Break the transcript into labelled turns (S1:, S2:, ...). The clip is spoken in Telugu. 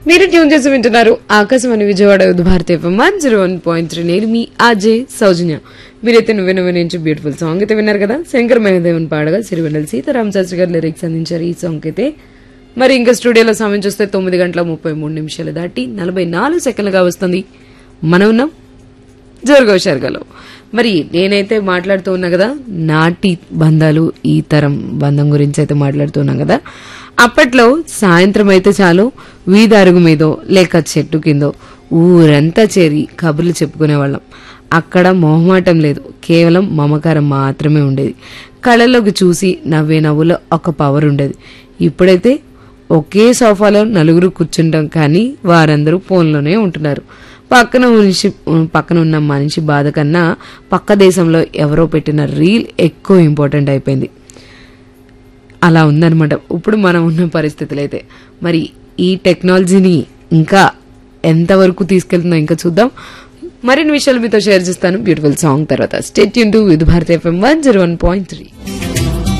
S1: మీరు ట్యూన్ చేసి వింటున్నారు Akashvani Vijayawada youth Bharati FM one zero one point three నేను మీ ఆజే సౌజన్య మీరైతే నువ్వే నువ్వే నుంచి బ్యూటిఫుల్ సాంగ్ అయితే విన్నారు కదా శంకర్ మహదేవన్ పాడగా సిరివెన్నెల సీతారాం శాస్త్రి గారు లిరిక్స్ అందించారు ఈ సాంగ్ అయితే మరి ఇంకా స్టూడియోలో సమయం చూస్తే తొమ్మిది గంటల ముప్పై మూడు నిమిషాలు దాటి నలభై నాలుగు సెకండ్లుగా వస్తుంది మనం ఉన్నాం జోరుగోషార్గలో మరి నేనైతే మాట్లాడుతూ ఉన్నా కదా నాటి బంధాలు ఈ తరం బంధం గురించి అయితే మాట్లాడుతూ ఉన్నా కదా అప్పట్లో సాయంత్రం అయితే చాలు వీధరుగు మీదో లేక చెట్టు కిందో ఊరంతా చేరి కబుర్లు చెప్పుకునేవాళ్ళం అక్కడ మొహమాటం లేదు కేవలం మమకారం మాత్రమే ఉండేది కళ్ళలోకి చూసి నవ్వే నవ్వులో ఒక పవర్ ఉండేది ఇప్పుడైతే ఒకే సోఫాలో నలుగురు కూర్చుంటాం కానీ వారందరూ ఫోన్లోనే ఉంటున్నారు పక్కన మనిషి పక్కన ఉన్న మనిషి బాధ కన్నా పక్క దేశంలో ఎవరో పెట్టిన రీల్ ఎక్కువ ఇంపార్టెంట్ అయిపోయింది అలా ఉందన్నమాట ఇప్పుడు మనం ఉన్న పరిస్థితులు అయితే మరి ఈ టెక్నాలజీని ఇంకా ఎంతవరకు తీసుకెళ్తుందో ఇంకా చూద్దాం మరిన్ని విషయాలు మీతో షేర్ చేస్తాను బ్యూటిఫుల్ సాంగ్ తర్వాత స్టేట్ యూన్ to Vividh Bharati FM one zero one point three